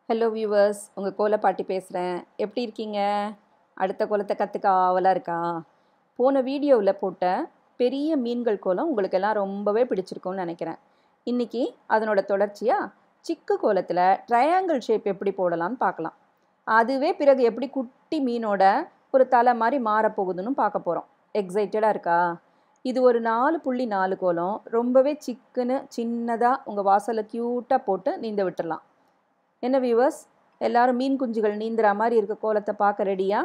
hello viewers உங்கள் கோலப்பாட்டி பேசுகிறேன் எப்படி இருக்கீங்க அடுத்த கோலத்தை கற்றுக்க ஆவலாக இருக்கா போன வீடியோவில் போட்ட பெரிய மீன்கள் கோலம் உங்களுக்கு எல்லாம் ரொம்பவே பிடிச்சிருக்கும்னு நினைக்கிறேன் இன்றைக்கி அதனோட தொடர்ச்சியாக சிக்கு கோலத்தில் ட்ரையாங்கிள் ஷேப் எப்படி போடலாம்னு பார்க்கலாம் அதுவே பிறகு எப்படி குட்டி மீனோட ஒரு தலை மாதிரி மாறப்போகுதுன்னு பார்க்க போகிறோம் எக்ஸைட்டடாக இருக்கா இது ஒரு நாலு புள்ளி நாலு கோலம் ரொம்பவே சிக்குன்னு சின்னதாக உங்கள் வாசலில் க்யூட்டாக போட்டு நீந்த விட்டுறலாம் என்ன வியூவர்ஸ் எல்லாரும் மீன் குஞ்சுகள் நீந்துற மாதிரி இருக்க கோலத்தை பார்க்க ரெடியா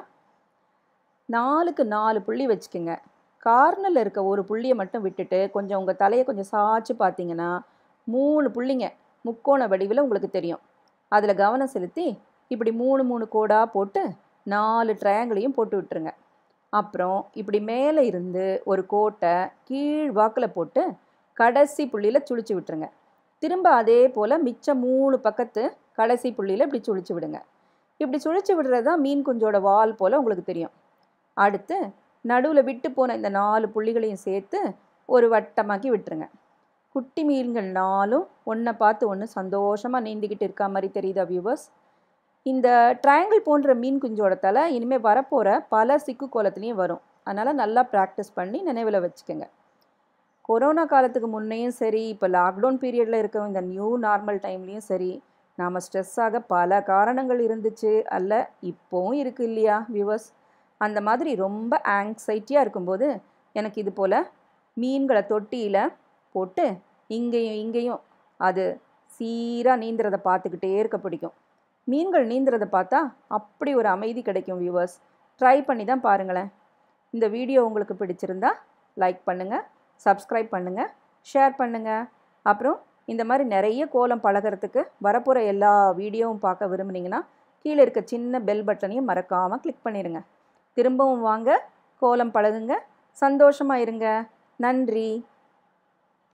நாலுக்கு நாலு புள்ளி வச்சுக்கோங்க கார்னரில் இருக்க ஒரு புள்ளியை மட்டும் விட்டுட்டு கொஞ்சம் உங்கள் தலையை கொஞ்சம் சாய்ச்சி பார்த்தீங்கன்னா மூணு புள்ளிங்க முக்கோண வடிவில் உங்களுக்கு தெரியும் அதில் கவனம் செலுத்தி இப்படி மூணு மூணு கோடாக போட்டு நாலு ட்ரையாங்கிளையும் போட்டு விட்டுருங்க அப்புறம் இப்படி மேலே இருந்து ஒரு கோட்டை கீழ் வாக்கில் போட்டு கடைசி புள்ளியில் சுழிச்சு விட்டுருங்க திரும்ப அதே போல் மிச்சம் மூணு பக்கத்து கடைசி புள்ளியில் இப்படி சுழிச்சு விடுங்க இப்படி சுழிச்சு விடுறது தான் மீன் குஞ்சோட வால் போல் உங்களுக்கு தெரியும் அடுத்து நடுவில் விட்டு போன இந்த நாலு புள்ளிகளையும் சேர்த்து ஒரு வட்டமாக்கி விட்டுருங்க குட்டி மீன்கள் நாலும் ஒன்றை பார்த்து ஒன்று சந்தோஷமாக நீந்திக்கிட்டு இருக்க மாதிரி தெரியுதா வியூவர்ஸ் இந்த ட்ரையாங்கிள் போன்ற மீன் குஞ்சோட தலை இனிமேல் வரப்போகிற பல சிக்கு கோலத்துலேயும் வரும் அதனால் நல்லா ப்ராக்டிஸ் பண்ணி நினைவில் வச்சுக்கோங்க கொரோனா காலத்துக்கு முன்னையும் சரி இப்போ லாக்டவுன் பீரியடில் இருக்க இந்த நியூ நார்மல் டைம்லேயும் சரி நாம் ஸ்ட்ரெஸ் ஆக பல காரணங்கள் இருந்துச்சு அல்ல இப்போவும் இருக்குது இல்லையா வியூவர்ஸ் அந்த மாதிரி ரொம்ப ஆங்ஸைட்டியாக இருக்கும்போது எனக்கு இது போல் மீன்களை தொட்டியில் போட்டு இங்கேயும் இங்கேயும் அது சீராக நீந்துறதை பார்த்துக்கிட்டே இருக்க பிடிக்கும் மீன்கள் நீந்துறதை பார்த்தா அப்படி ஒரு அமைதி கிடைக்கும் வியூவர்ஸ் ட்ரை பண்ணி தான் பாருங்களேன் இந்த வீடியோ உங்களுக்கு பிடிச்சிருந்தா லைக் பண்ணுங்கள் சப்ஸ்கிரைப் பண்ணுங்கள் ஷேர் பண்ணுங்கள் அப்புறம் இந்த மாதிரி நிறைய கோலம் பழகிறதுக்கு வரப்போகிற எல்லா வீடியோவும் பார்க்க விரும்புனீங்கன்னா கீழே இருக்க சின்ன பெல் பட்டனையும் மறக்காமல் கிளிக் பண்ணிடுங்க திரும்பவும் வாங்க கோலம் பழகுங்க சந்தோஷமாக இருங்க நன்றி